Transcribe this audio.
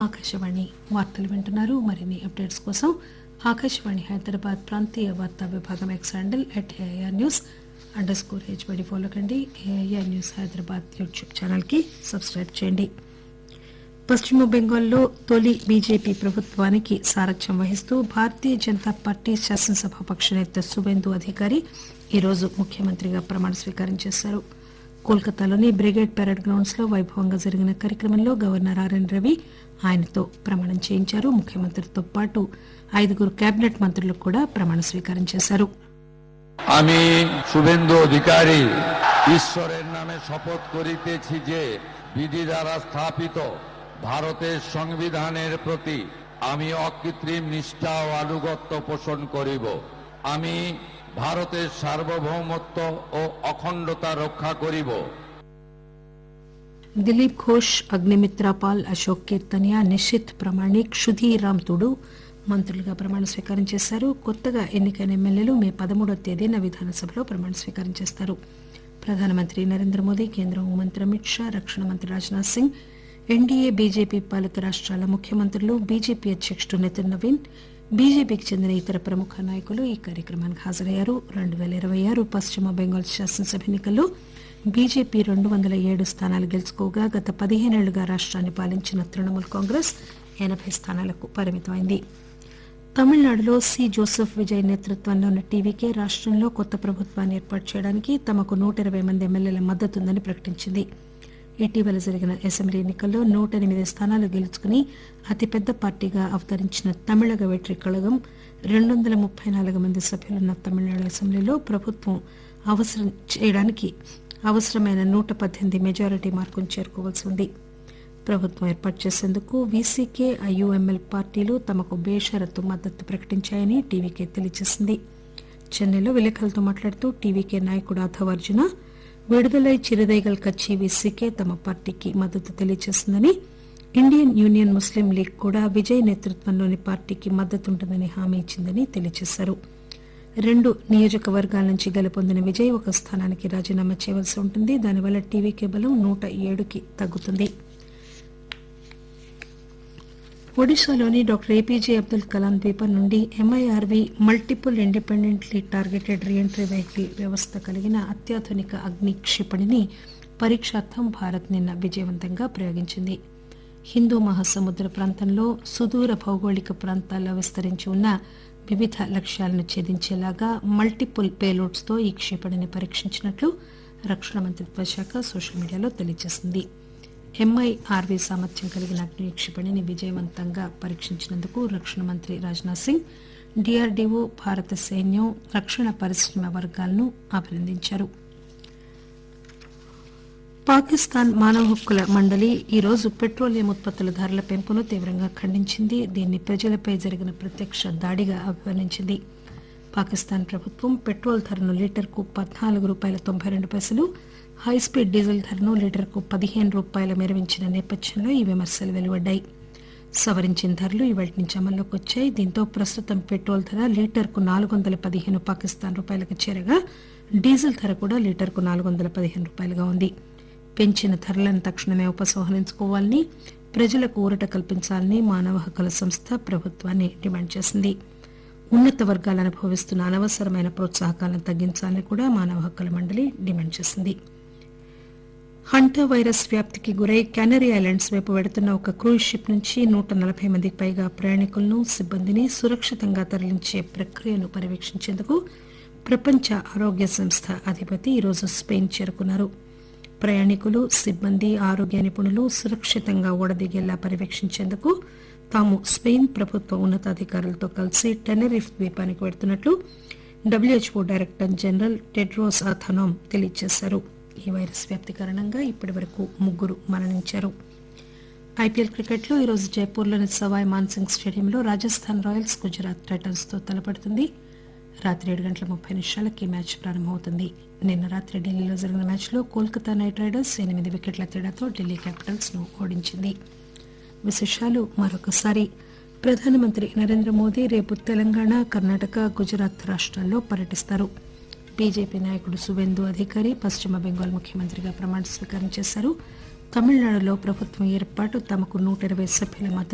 ఆకాశవాణి వార్తలు వింటున్నారు మరిన్ని అప్డేట్స్ కోసం ఆకాశవాణి హైదరాబాద్ ప్రాంతీయ వార్తా విభాగం X handle at AIR news underscore HBD follow కండి ఏఐఆర్ న్యూస్ హైదరాబాద్ యూట్యూబ్ ఛానల్కి సబ్స్క్రైబ్ చేయండి పశ్చిమ బెంగాల్లో తొలి బీజేపీ ప్రభుత్వానికి సారథ్యం వహిస్తూ భారతీయ జనతా పార్టీ శాసనసభాపక్ష నేత సువేందు అధికారి ఈరోజు ముఖ్యమంత్రిగా ప్రమాణ స్వీకారం చేశారు కోల్కతాలోని బ్రిగేడ్ పెరేడ్ గ్రౌండ్స్ లో వైభవంగా జరిగిన కార్యక్రమంలో గవర్నర్ ఆర్ఎన్ రవి ఆయనతో ప్రమాణం చేయించారు ముఖ్యమంత్రితో పాటు ఐదుగురు కేబినెట్ మంత్రులకు కూడా ప్రమాణ స్వీకారం చేశారు আমি শুভেন্দু অধিকারী ঈশ্বরের নামে শপথ করিতেছি যে বিধি দ্বারা স্থাপিত ভারতের সংবিধানের প্রতি আমি অকৃত্রিম নিষ্ঠা ও আনুগত্য পোষণ করিব আমি ভারতের সার্বভৌমত্ব ও অখণ্ডতা রক্ষা করিব దిలీప్ ఘోష్ అగ్నిమిత్రా పాల్ అశోక్ కీర్తనియా నిషిత్ ప్రమాణిక్ సుధీర్ రామ్ తుడు మంత్రులుగా ప్రమాణ స్వీకారం చేశారు కొత్తగా ఎన్నికైన ఎమ్మెల్యేలు మే పదమూడో తేదీన విధానసభలో ప్రమాణ స్వీకారం చేస్తారు ప్రధానమంత్రి నరేంద్ర మోదీ కేంద్ర హోంమంత్రి అమిత్ షా రక్షణ మంత్రి రాజ్నాథ్ సింగ్ ఎన్డీఏ బీజేపీ పాలిత రాష్ట్రాల ముఖ్యమంత్రులు బీజేపీ అధ్యక్షుడు నితిన్ నవీన్ బీజేపీకి చెందిన ఇతర ప్రముఖ నాయకులు ఈ కార్యక్రమానికి హాజరయ్యారు రెండు పేల ఇరవై ఆరు పశ్చిమ బెంగాల్ శాసనసభ ఎన్నికల్లో బీజేపీ రెండు వందల ఏడు స్థానాలు గెలుచుకోగా గత పదిహేనేళ్లుగా రాష్ట్రాన్ని పాలించిన తృణమూల్ కాంగ్రెస్ ఎనబై స్థానాలకు పరిమితమైంది తమిళనాడులో సి జోసెఫ్ విజయ్ నేతృత్వంలోని టీవీకే రాష్టంలో కొత్త ప్రభుత్వాన్ని ఏర్పాటు చేయడానికి తమకు నూట ఇరవై మంది ఎమ్మెల్యేల మద్దతుందని ప్రకటించింది ఇటీవల జరిగిన అసెంబ్లీ ఎన్నికల్లో నూట ఎనిమిది స్థానాలు గెలుచుకుని అతిపెద్ద పార్టీగా అవతరించిన తమిళగ వెట్రి కళగం రెండు వందల ముప్పై నాలుగు మంది సభ్యులున్న తమిళనాడు అసెంబ్లీలో ప్రభుత్వం అవసరం చేయడానికి అవసరమైన నూట పద్దెనిమిది మెజారిటీ మార్కును చేరుకోవాల్సి ఉంది ప్రభుత్వం ఏర్పాటు చేసేందుకు వీసీకే ఐయుఎంఎల్ పార్టీలు తమకు బేషరతు మద్దతు ప్రకటించాయని టీవీకే తెలియజేసింది చెన్నైలో విలేకరులతో మాట్లాడుతూ టీవీకే నాయకుడు ఆధవ్ అర్జున విడుదలై చిరుదైగల్ కచ్చి వీసీకే తమ పార్టీకి మద్దతు తెలియజేసిందని ఇండియన్ యూనియన్ ముస్లిం లీగ్ కూడా విజయ్ నేతృత్వంలోని పార్టీకి మద్దతుంటుందని హామీ ఇచ్చిందని తెలియజేశారు రెండు నియోజకవర్గాల నుంచి గెలుపొందిన విజయ్ ఒక స్థానానికి రాజీనామా చేయవలసి ఉంటుంది దానివల్ల టీవీకే బలం నూట ఏడుకి తగ్గుతుంది ఒడిశాలోని డాక్టర్ ఏపీజే అబ్దుల్ కలాం ద్వీపం నుండి MIRV multiple independently targeted reentry vehicle వ్యవస్థ కలిగిన అత్యాధునిక అగ్ని క్షిపణిని పరీక్షార్థం భారత్ నిన్న విజయవంతంగా ప్రయోగించింది హిందూ మహాసముద్ర ప్రాంతంలో సుదూర భౌగోళిక ప్రాంతాల్లో విస్తరించి ఉన్న వివిధ లక్ష్యాలను ఛేదించేలాగా మల్టిపుల్ పేలోడ్స్ తో ఈ క్షిపణిని పరీక్షించినట్లు రక్షణ మంత్రిత్వ శాఖ సోషల్ మీడియాలో తెలియజేసింది ఎంఐఆర్వీ సామర్థ్యం కలిగిన అగ్ని క్షిపణిని విజయవంతంగా పరీక్షించినందుకు రక్షణ మంత్రి రాజ్నాథ్ సింగ్ డిఆర్డీఓ భారత సైన్యం రక్షణ పరిశ్రమ వర్గాలను అభినందించారు పాకిస్తాన్ మానవ హక్కుల మండలి ఈరోజు పెట్రోలియం ఉత్పత్తుల ధరల పెంపును తీవ్రంగా ఖండించింది దీన్ని ప్రజలపై జరిగిన ప్రత్యక్ష దాడిగా అభివర్ణించింది పాకిస్తాన్ ప్రభుత్వం పెట్రోల్ ధరను లీటర్కు పద్నాలుగు రూపాయల తొంభై రెండు పైసలు హైస్పీడ్ డీజిల్ ధరను లీటర్కు పదిహేను రూపాయల మెరవించిన నేపథ్యంలో ఈ విమర్శలు వెలువడ్డాయి సవరించిన ధరలు ఇవాటి నుంచి అమల్లోకి వచ్చాయి దీంతో ప్రస్తుతం పెట్రోల్ ధర లీటర్కు నాలుగు వందల పదిహేను పాకిస్తాన్ రూపాయలకు చేరగా డీజిల్ ధర కూడా లీటర్కు నాలుగు వందల పదిహేను రూపాయలుగా ఉంది పెంచిన ధరలను తక్షణమే ఉపసంహరించుకోవాలని ప్రజలకు ఊరట కల్పించాలని మానవ హక్కుల సంస్థ ప్రభుత్వాన్ని డిమాండ్ చేసింది ఉన్నత వర్గాలు అనుభవిస్తున్న అనవసరమైన ప్రోత్సాహకాలను తగ్గించాలని కూడా మానవ హక్కుల మండలి డిమాండ్ చేసింది హంటా వైరస్ వ్యాప్తికి గురై కెనరీ ఐలాండ్స్ వైపు వెడుతున్న ఒక క్రూజ్ షిప్ నుంచి నూట నలభై మందికి పైగా ప్రయాణికులను సిబ్బందిని సురక్షితంగా తరలించే ప్రక్రియను పర్యవేక్షించేందుకు ప్రపంచ ఆరోగ్య సంస్థ అధిపతి ఈరోజు స్పెయిన్ చేరుకున్నారు ప్రయాణికులు సిబ్బంది ఆరోగ్య నిపుణులు సురక్షితంగా ఓడదిగేలా పర్యవేక్షించేందుకు తాము స్పెయిన్ ప్రభుత్వ ఉన్నతాధికారులతో కలిసి టెనరిఫ్ ద్వీపానికి వెడుతున్నట్లు WHO director general Tedros Adhanom తెలియజేశారు ఈ వైరస్ వ్యాప్తి కారణంగా ఇప్పటి వరకు ముగ్గురు మరణించారు ఐపీఎల్ క్రికెట్లో ఈరోజు జైపూర్లోని సవాయ్ మాన్సింగ్ స్టేడియంలో రాజస్థాన్ రాయల్స్ గుజరాత్ టైటన్స్ తో తలపడుతుంది రాత్రి ఏడు గంటల ముప్పై నిమిషాలకి మ్యాచ్ ప్రారంభమవుతుంది నిన్న రాత్రి ఢిల్లీలో జరిగిన మ్యాచ్లో కోల్కతా నైట్ రైడర్స్ ఎనిమిది వికెట్ల తేడాతో ఢిల్లీ క్యాపిటల్స్ ను ఓడించింది విశేషాలు మరొకసారి ప్రధానమంత్రి నరేంద్ర మోదీ రేపు తెలంగాణ కర్ణాటక గుజరాత్ రాష్ట్రాల్లో పర్యటిస్తారు బీజేపీ నాయకుడు సువేందు అధికారి పశ్చిమ బెంగాల్ ముఖ్యమంత్రిగా ప్రమాణ స్వీకారం చేశారు తమిళనాడులో ప్రభుత్వం ఏర్పాటు తమకు నూట ఇరవై సభ్యుల మద్దతు